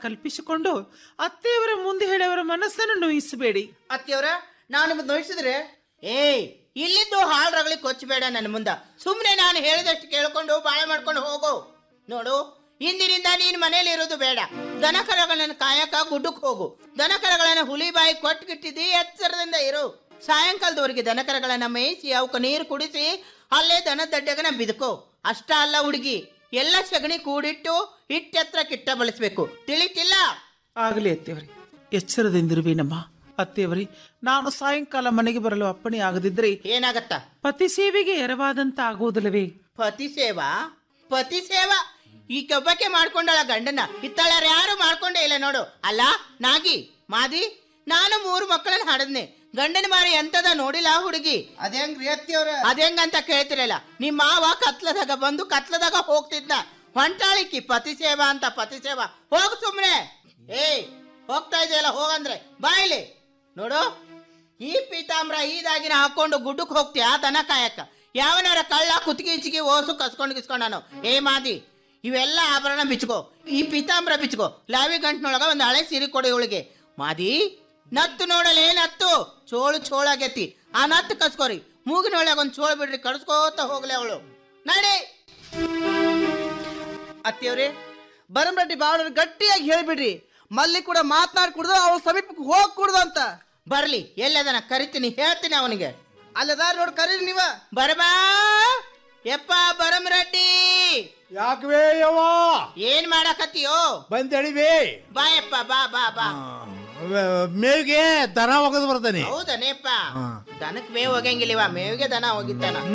ಕಲ್ಪಿಸಿಕೊಂಡು ಅತ್ತೆಯವರ ಮುಂದೆ ಹೇಳವರ ಮನಸ್ಸನ್ನು ನೋಯಿಸಬೇಡಿ ಅತ್ತಿಯವ್ರ ನಾನು ನಿಮ್ಮದು ನೋಯಿಸಿದ್ರೆ ಏಯ್ ಇಲ್ಲಿದ್ದು ಹಾಳ್ರಗಳಿಗೆ ಕೊಚ್ಚಬೇಡ ನನ್ನ ಮುಂದ ಸುಮ್ಮನೆ ನಾನು ಹೇಳಿದಷ್ಟು ಕೇಳ್ಕೊಂಡು ಬಾಳೆ ಮಾಡ್ಕೊಂಡು ಹೋಗು ನೋಡು ಇಂದಿನಿಂದ ನೀನು ಮನೇಲಿ ಇರೋದು ಬೇಡ ದನ ಕರಗಳನ್ನು ಕಾಯಕ ಗುಡ್ಡಕ್ಕೆ ಹೋಗು ದನ ಕರಗಳನ್ನ ಹುಲಿ ಬಾಯಿ ಕೊಟ್ಗಿಟ್ಟಿದ್ದಿ ಎಚ್ಚರದಿಂದ ಇರು ಸಾಯಂಕಾಲದವರೆಗೆ ದನ ಕರಗಳನ್ನ ಮೇಯಿಸಿ ಅವಕ್ಕೆ ನೀರು ಕುಡಿಸಿ ಅಲ್ಲೇ ದನ ದಡ್ಡಗನ ಬಿದ್ಕೋ ಅಷ್ಟ ಅಲ್ಲ ಹುಡುಗಿ ಎಲ್ಲ ಸಗಣಿ ಕೂಡಿಟ್ಟು ಹಿಟ್ಟೆತ್ರ ಕಿಟ್ಟ ಬಳಸ್ಬೇಕು ತಿಳಿತಿಲ್ಲ ಆಗಲಿ ಅತ್ತೆಯವರೇ ಎಚ್ಚರದಿಂದಿರುವೇನಮ್ಮ ಅತ್ತೆಯವರೇ ನಾನು ಸಾಯಂಕಾಲ ಮನೆಗೆ ಬರಲು ಅಪ್ಪಣೆ ಆಗದಿದ್ದರೆ ಏನಾಗತ್ತ ಪತಿ ಸೇವೆಗೆ ಎರವಾದಂತ ಆಗುವುದಿಲ್ಲವೇ ಪತಿ ಸೇವಾ ಪತಿ ಸೇವಾ ಈ ಕೆಬ್ಬಕ್ಕೆ ಮಾಡ್ಕೊಂಡಳ ಗಂಡನ ಇತ್ತಾಳ್ಯಾರ ಯಾರು ಮಾಡ್ಕೊಂಡೇ ಇಲ್ಲ ನೋಡು ಅಲ್ಲ ನಾಗಿ ಮಾದಿ ನಾನು ಮೂರು ಮಕ್ಕಳನ್ನ ಹಡದ್ನೆ ಗಂಡನ ಮಾರಿ ಎಂತದ ನೋಡಿಲ್ಲ ಹುಡುಗಿ ಅದೇಂಗ್ರಿ ಅತ್ತಿಯವ್ರ ಅದೇಂಗಂತ ಕೇಳ್ತಿರಲ್ಲ ನಿಮ್ಮ ಮಾವ ಕತ್ಲದಾಗ ಬಂದು ಕತ್ಲದಾಗ ಹೋಗ್ತಿದ್ನ ಹೊಂಟಾಳಿಕ್ಕಿ ಪತಿ ಸೇವಾ ಅಂತ ಪತಿ ಸೇವಾ ಹೋಗ್ ಸುಮ್ನೆ ಏಯ್ ಹೋಗ್ತಾ ಇದೆಯಲ್ಲ ಹೋಗಂದ್ರೆ ಬಾಯ್ಲಿ ನೋಡು ಈ ಪೀತಾಂಬ್ರ ಈ ದಾಗಿನ ಹಾಕೊಂಡು ಗುಡ್ಡಕ್ಕೆ ಹೋಗ್ತೀಯಾ ದನ ಕಾಯಕ್ಕ ಯಾವನಾರ ಕಳ್ಳ ಕುತ್ತಿಗೆ ಇಚ್ಚಿಗೆ ಓಸು ಕಸ್ಕೊಂಡು ಕಿಸ್ಕೊಂಡಾನು ಏ ಮಾದಿ ಇವೆಲ್ಲ ಆಭರಣ ಬಿಚ್ಕೋ ಈ ಪೀತಾಂಬ್ರ ಬಿಚ್ಕೋ ಲಾವಿ ಗಂಟ್ನೊಳಗ ಒಂದು ಹಳೆ ಸೀರೆ ಕೊಡು ಇವಳಿಗೆ ಮಾದಿ ನತ್ತು ನೋಡಲೇ ನತ್ತು ಚೋಳು ಚೋಳಾಗೈತಿ ಆ ನತ್ತು ಕಸ್ಕೋರಿ ಮೂಗಿನೊಳಗೆ ಒಂದು ಚೋಳು ಬಿಡ್ರಿ ಕಡ್ಸ್ಕೋತ ಹೋಗ್ಲಿ ಅವಳು ನಡಿ ಅತ್ತಿಯವ್ರೆ ಬರಮರೆಡ್ಡಿ ಬಾವಣ್ಣ ಗಟ್ಟಿಯಾಗಿ ಹೇಳ್ಬಿಡ್ರಿ ಮಲ್ಲಿ ಕೂಡ ಮಾತನಾಡ್ ಕುಡ್ದು ಅವ್ರ ಸಮೀಪಕ್ಕೆ ಹೋಗ್ ಕುಡ್ದು ಅಂತ ಬರ್ಲಿ ಎಲ್ಲದನ ಕರಿತೀನಿ ಹೇಳ್ತೀನಿ ಅವನಿಗೆ ಅಲ್ಲದಾರ ನೋಡಿ ಕರೀರಿ ನೀವ ಬರಬಾ ಯಪ್ಪ ಬರಮ್ ರೆಡ್ಡಿ ಯಾಕವೇ ಯವ್ವ ಏನ್ ಮಾಡಕತ್ತೀಯೋ ಬಂದಳಿವೆ ಬಾ ಯಪ್ಪ ಬಾ ಬಾ ಬಾ ಮೇವಿಗೆ ದನ ಹೋಗೋದು ಬರ್ತಾನೆ ಹೌದನೇಪ್ಪ ದನಕ್ ಮೇವ್ ಹೋಗಂಗಿಲ್ಲವ ಮೇವಿಗೆ ದನ ಹೋಗಿತ್ತಾನ